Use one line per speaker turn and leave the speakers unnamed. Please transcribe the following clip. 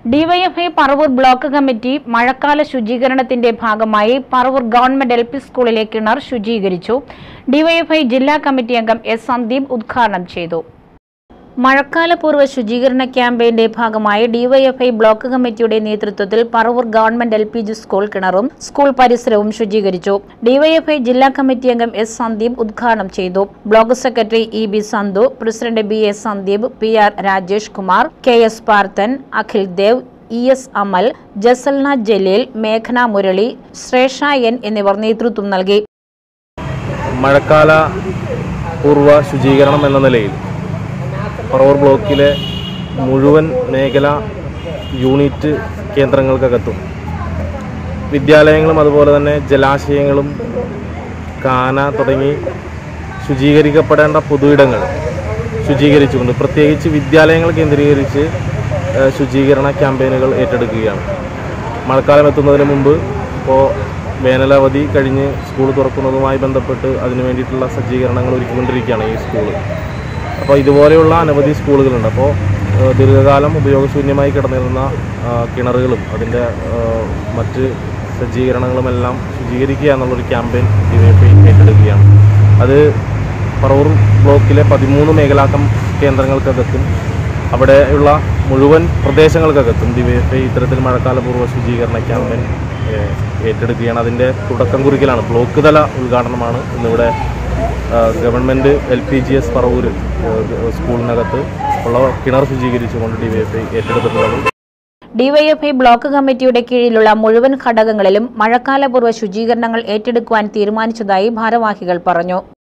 DYFI Paravur block committee മഴക്കാല ശുചീകരണത്തിന്റെ ഭാഗമായി Paravur government L P സ്കൂളിലെ കിണർ ശുചീകരിച്ചു ഡിവൈഎഫ്ഐ ജില്ലാ കമ്മിറ്റി അംഗം എസ് സന്ദീപ് ഉദ്ഘാടനം ചെയ്തു മഴക്കാലപൂർവ്വ ശുചീകരണ ക്യാമ്പയിന്റെ ഭാഗമായി ഡിവൈഎഫ്ഐ ബ്ലോക്ക് കമ്മിറ്റിയുടെ നേതൃത്വത്തിൽ Paravur government L P G school കിണറും സ്കൂൾ പരിസരവും ശുചീകരിച്ചു ഡിവൈഎഫ്ഐ ജില്ലാ കമ്മിറ്റി അംഗം എസ് സന്ദീപ് ഉദ്ഘാടനം ചെയ്തു block secretary E B Santhu president B S Sandeep P R Rajesh Kumar K S Parthan Akhil Dev E S Amal Jasalna Jaleel മേഘന മുരളി ശ്രേഷ എൻ എന്നിവർ നേതൃത്വം നൽകി
മഴക്കാല പൂർവ്വ ശുചീകരണം എന്ന നിലയിൽ പറവൂർ ബ്ലോക്കിലെ മുഴുവൻ മേഖല യൂണിറ്റ് കേന്ദ്രങ്ങൾക്കകത്തും വിദ്യാലയങ്ങളും അതുപോലെ തന്നെ ജലാശയങ്ങളും കാന തുടങ്ങി ശുചീകരിക്കപ്പെടേണ്ട പൊതുയിടങ്ങൾ ശുചീകരിച്ചുകൊണ്ട് പ്രത്യേകിച്ച് വിദ്യാലയങ്ങൾ കേന്ദ്രീകരിച്ച് ഏഹ്, ശുചീകരണ ക്യാമ്പയിനുകൾ ഏറ്റെടുക്കുകയാണ് മഴക്കാലം എത്തുന്നതിന് മുമ്പ് ഇപ്പോൾ വേനലവധി കഴിഞ്ഞ് സ്കൂൾ തുറക്കുന്നതുമായി ബന്ധപ്പെട്ട് അതിനു വേണ്ടിയിട്ടുള്ള സജ്ജീകരണങ്ങൾ ഒരുക്കിക്കൊണ്ടിരിക്കുകയാണ് ഈ സ്കൂൾ അപ്പോൾ ഇതുപോലെയുള്ള അനവധി സ്കൂളുകളുണ്ട് അപ്പോൾ ഏഹ്, ദീർഘകാലം ഉപയോഗശൂന്യമായി കിടന്നിരുന്ന ആ, കിണറുകളും അതിൻ്റെ ഏഹ്, മറ്റ് സജ്ജീകരണങ്ങളുമെല്ലാം ശുചീകരിക്കുക എന്നുള്ളൊരു ക്യാമ്പയിൻ ഡിവൈഎഫ്ഐ ഏറ്റെടുക്കുകയാണ് അത് പറവൂർ ബ്ലോക്കിലെ പതിമൂന്ന് മേഖലാ കം കേന്ദ്രങ്ങൾക്കകത്തും അവിടെയുള്ള മുഴുവൻ പ്രദേശങ്ങൾക്കകത്തും ഡിവൈഎഫ്ഐ ഇത്തരത്തിൽ മഴക്കാലപൂർവ്വ ശുചീകരണ ക്യാമ്പയിൻ ഏഹ്, ഏറ്റെടുക്കുകയാണ് അതിൻ്റെ തുടക്കം കുറിക്കലാണ് ബ്ലോക്ക് തല ഉദ്ഘാടനമാണ് ഇന്നിവിടെ ആ, government L P G S Paravur ഏഹ്, സ്കൂളിനകത്ത് ഉള്ള കിണർ ശുചീകരിച്ചുകൊണ്ട് ഡിവൈഎഫ്ഐ ഏറ്റെടുത്തിട്ടുള്ളത്
ഡിവൈഎഫ്ഐ ബ്ലോക്ക് കമ്മിറ്റിയുടെ കീഴിലുള്ള മുഴുവൻ ഘടകങ്ങളിലും മഴക്കാലപൂർവ്വ ശുചീകരണങ്ങൾ ഏറ്റെടുക്കുവാൻ തീരുമാനിച്ചതായി ഭാരവാഹികൾ പറഞ്ഞു